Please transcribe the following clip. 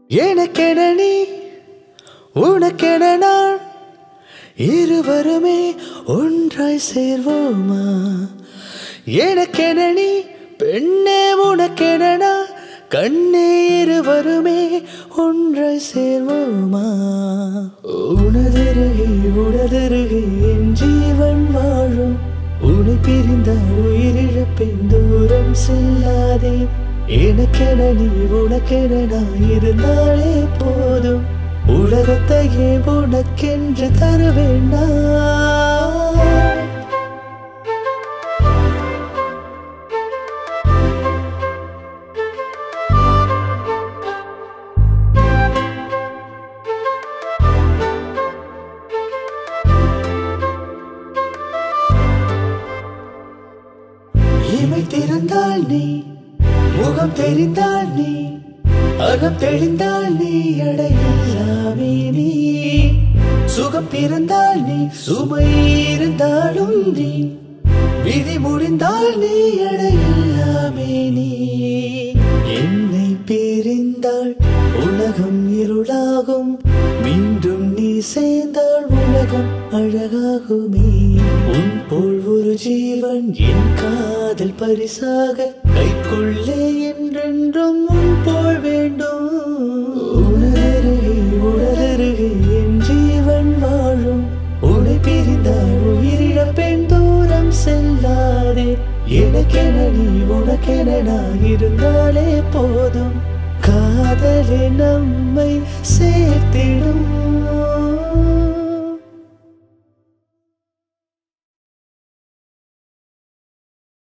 எனக்கென நீ உனக்கென நான் இருவருமே ஒன்றாய் சேர்வோமா எனக்கென நீ பெண்ணே உனக்கென நான் கண்ணே இருவருமே ஒன்றாய் சேர்வோமா உனதருகே உனதருகே என் ஜீவன் வாழும் உன்னை பிரிந்தால் உயிரிழப்பேன் தூரம் செல்லாதே எனக்கென நீ உனக்கென நான் இருந்தாலே போதும் உலகத்தையே உனக்கென்று தர வேண்டாம் இமை திறந்தால் நீ முகம் தெரிந்தால் நீ அகம் தெளிந்தால் நீ அடையலாமே நீ சுகம் பிறந்தால் நீ சுமை இருந்தாலும் நீ விதி முடிந்தால் நீ அடையலாமே நீ என்னை பிரிந்தால் உலகம் இருளாகும் மீண்டும் நீ சேர்ந்தால் உலகம் அழகாகுமே உன் போல் ஒரு ஜீவன் என் காதல் பரிசாக கைக்குள்ளே என்றென்றும் உன் போல் வேண்டும் உணரருகே உணரருகே என் ஜீவன் வாழும் உன்னை பிரிந்தால் உயிரிழப்பேன் தூரம் செல்லாதே எனக்கென நீ உனக்கென நான் இருந்தாலே போதும் காதலே நம்